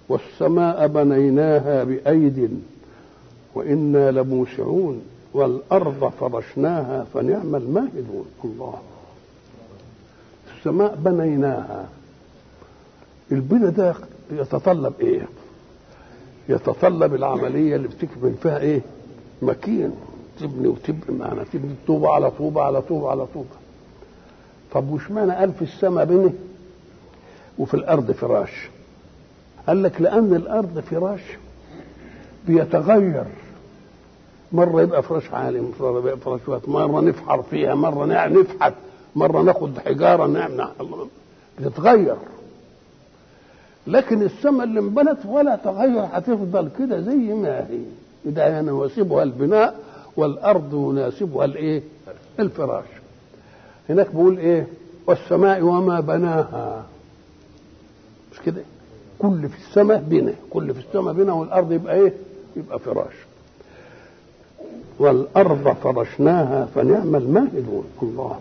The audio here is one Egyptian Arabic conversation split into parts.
والسماء بنيناها بأيد وإنا لموسعون والأرض فرشناها فنعم الماهدون الله السماء بنيناها البنى ده يتطلب ايه يتطلب العملية اللي بتكمل فيها ايه مكين تبني وتبني معنا تبني طوبة على طوبة على طوبة على طوبة طب وش معنى قال في السماء بني وفي الأرض فراش قال لك لأن الأرض فراش بيتغير مرة يبقى فراش عالي مرة يبقى فراش وقت مرة نفحر فيها مرة نفحت مرة ناخد حجارة نعمل بتتغير لكن السماء اللي انبنت ولا تغير هتفضل كده زي ما هي ده يناسبها البناء والارض يناسبها الايه الفراش هناك بيقول ايه والسماء وما بناها مش كده كل في السماء بنا كل في السماء بنا والارض يبقى ايه يبقى فراش والارض فرشناها فنعم الماهدون الله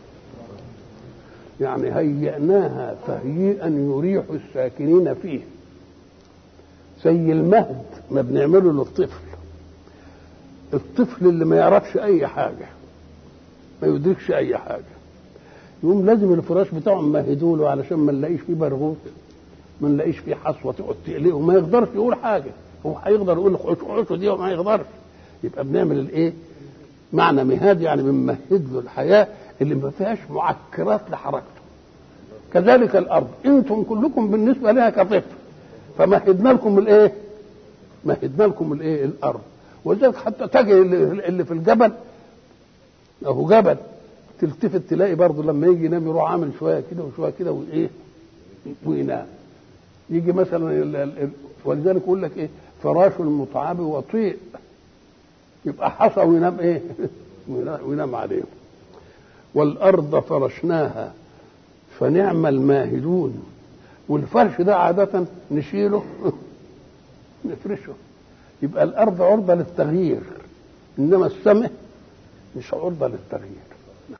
يعني هيئناها تهيئا يريح الساكنين فيه زي المهد ما بنعمله للطفل الطفل اللي ما يعرفش اي حاجه ما يدركش اي حاجه يقوم لازم الفراش بتاعه نمهدوا له علشان ما نلاقيش فيه برغوث ما نلاقيش فيه حصوه تقعد تقلقه وما يقدرش يقول حاجه هو هيقدر يقول عشو دي وما يقدرش يبقى بنعمل الايه معنى مهاد يعني بنمهد له الحياه اللي ما فيهاش معكرات لحركته كذلك الارض انتم كلكم بالنسبه لها كطفل فمهدنا لكم الايه مهدنا لكم الايه الارض ولذلك حتى تجي اللي في الجبل اهو جبل تلتفت تلاقي برضه لما يجي ينام يروح عامل شويه كده وشويه كده وايه وينام يجي مثلا ولذلك يقول لك ايه فراش المتعب وطيء يبقى حصى وينام ايه وينام عليه والارض فرشناها فنعم الماهدون والفرش ده عادة نشيله نفرشه يبقى الأرض عرضة للتغيير إنما السماء مش عرضة للتغيير